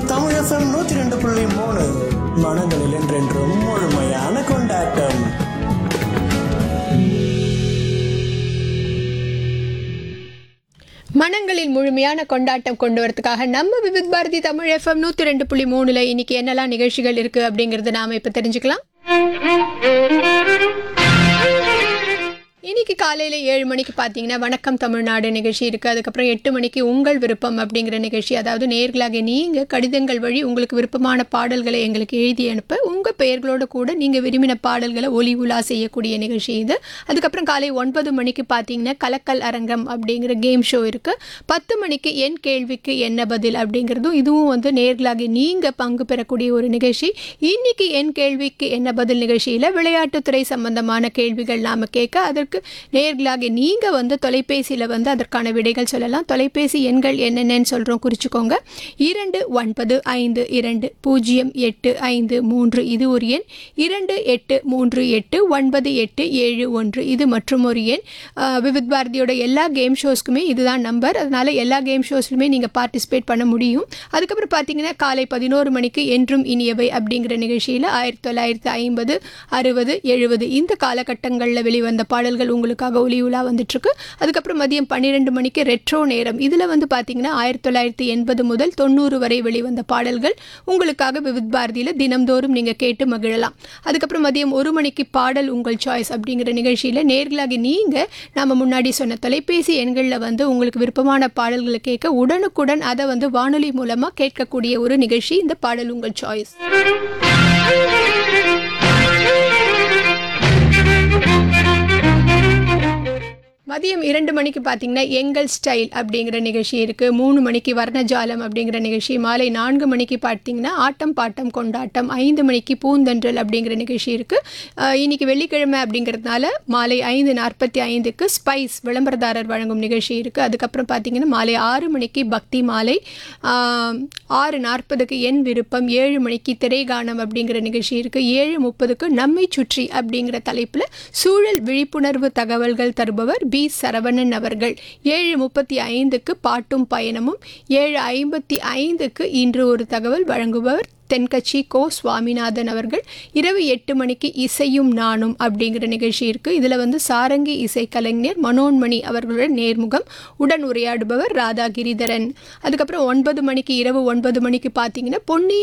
Tamil FM நூத்தி ரெண்டு புள்ளி மூணு மனங்களில் என்றென்றும் முழுமையான கொண்டாட்டம் மனங்களில் முழுமையான கொண்டாட்டம் கொண்டு வரதுக்காக நம்ம விவித் பாரதி தமிழ் எஃப்எம் நூற்றி ரெண்டு புள்ளி மூணுல இன்னைக்கு என்னெல்லாம் நிகழ்ச்சிகள் இருக்கு அப்படிங்கறத நாம இப்ப தெரிஞ்சுக்கலாம் இன்னைக்கு காலையில் ஏழு மணிக்கு பார்த்தீங்கன்னா வணக்கம் தமிழ்நாடு நிகழ்ச்சி இருக்குது அதுக்கப்புறம் எட்டு மணிக்கு உங்கள் விருப்பம் அப்படிங்கிற நிகழ்ச்சி அதாவது நேர்களாக நீங்கள் கடிதங்கள் வழி உங்களுக்கு விருப்பமான பாடல்களை எங்களுக்கு எழுதி அனுப்ப உங்கள் பெயர்களோட கூட நீங்கள் விரும்பின பாடல்களை ஒலி உலா செய்யக்கூடிய நிகழ்ச்சி இது அதுக்கப்புறம் காலை ஒன்பது மணிக்கு பார்த்தீங்கன்னா கலக்கல் அரங்கம் அப்படிங்கிற கேம் ஷோ இருக்குது பத்து மணிக்கு என் கேள்விக்கு என்ன பதில் அப்படிங்கிறதும் இதுவும் வந்து நேர்களாகி நீங்கள் பங்கு பெறக்கூடிய ஒரு நிகழ்ச்சி இன்னைக்கு என் கேள்விக்கு என்ன பதில் நிகழ்ச்சியில் விளையாட்டுத்துறை சம்பந்தமான கேள்விகள் நாம் கேட்க அதற்கு நேர்களாகி நீங்கள் வந்து தொலைபேசியில் வந்து அதற்கான விடைகள் சொல்லலாம் தொலைபேசி எண்கள் என்னென்னு சொல்கிறோம் குறிச்சிக்கோங்க இரண்டு ஒன்பது ஐந்து இரண்டு பூஜ்ஜியம் எட்டு ஐந்து மூன்று இது ஒரு எண் இரண்டு எட்டு மூன்று எட்டு ஒன்பது எட்டு ஏழு ஒன்று இது மற்றும் ஒரு எண் அஹ், விவித் பாரதியோட எல்லா கேம் ஷோஸ்க்குமே இதுதான் நம்பர் அதனால எல்லா கேம் ஷோஸ்லையுமே நீங்கள் பார்ட்டிசிபேட் பண்ண முடியும் அதுக்கப்புறம் பார்த்தீங்கன்னா காலை பதினோரு மணிக்கு என்றும் இனியவை அப்படிங்கிற நிகழ்ச்சியில் ஆயிரத்தி தொள்ளாயிரத்தி ஐம்பது அறுபது எழுபது இந்த காலகட்டங்களில் வெளிவந்த பாடல்கள் உங்களுக்காக ஒலி உலா வந்துட்டுருக்கு அதுக்கப்புறம் மதியம் பன்னிரெண்டு மணிக்கு ரெட்ரோ நேரம் இதில் வந்து பார்த்தீங்கன்னா ஆயிரத்தி தொள்ளாயிரத்தி எண்பது முதல் தொண்ணூறு வரை வெளிவந்த பாடல்கள் உங்களுக்காக விவித் பாரதியில் தினம்தோறும் நீங்கள் கேட்டு மகிழலாம் அதுக்கப்புறம் மதியம் ஒரு மணிக்கு பாடல் உங்கள் சாய்ஸ் அப்படிங்கிற நிகழ்ச்சியில் நேர்களாகி நீங்கள் நம்ம முன்னாடி சொன்ன தொலைபேசி எண்களில் வந்து உங்களுக்கு விருப்பமான பாடல்களை கேட்க உடனுக்குடன் அதை வந்து வானொலி மூலமாக கேட்கக்கூடிய ஒரு நிகழ்ச்சி இந்த பாடல் உங்கள் சாய்ஸ் மதியம் இரண்டு மணிக்கு பார்த்தீங்கன்னா எங்கள் ஸ்டைல் அப்படிங்கிற நிகழ்ச்சி இருக்குது மூணு மணிக்கு வர்ணஜாலம் அப்படிங்கிற நிகழ்ச்சி மாலை நான்கு மணிக்கு பார்த்தீங்கன்னா ஆட்டம் பாட்டம் கொண்டாட்டம் ஐந்து மணிக்கு பூந்தென்றல் அப்படிங்கிற நிகழ்ச்சி இருக்குது இன்னைக்கு வெள்ளிக்கிழமை அப்படிங்கிறதுனால மாலை ஐந்து நாற்பத்தி ஐந்துக்கு ஸ்பைஸ் விளம்பரதாரர் வழங்கும் நிகழ்ச்சி இருக்குது அதுக்கப்புறம் பார்த்தீங்கன்னா மாலை ஆறு மணிக்கு பக்தி மாலை ஆஹ், ஆறு நாற்பதுக்கு என் விருப்பம் ஏழு மணிக்கு திரைகானம் அப்படிங்கிற நிகழ்ச்சி இருக்குது ஏழு முப்பதுக்கு நம்மை சுற்றி அப்படிங்கிற தலைப்பில் சூழல் விழிப்புணர்வு தகவல்கள் தருபவர் பி சரவணன் அவர்கள் ஏழு முப்பத்தி ஐந்துக்கு பாட்டும் பயணமும் ஏழு ஐம்பத்தி ஐந்துக்கு இன்று ஒரு தகவல் வழங்குபவர் தென்கட்சி கோ சுவாமிநாதன் அவர்கள் இரவு எட்டு மணிக்கு இசையும் நானும் அப்படிங்கிற நிகழ்ச்சி இருக்குது இதில் வந்து சாரங்கி இசைக்கலைஞர் மனோன்மணி அவர்களுடன் நேர்முகம் உடன் உரையாடுபவர் ராதா கிரிதரன் அதுக்கப்புறம் ஒன்பது மணிக்கு இரவு ஒன்பது மணிக்கு பார்த்தீங்கன்னா பொன்னி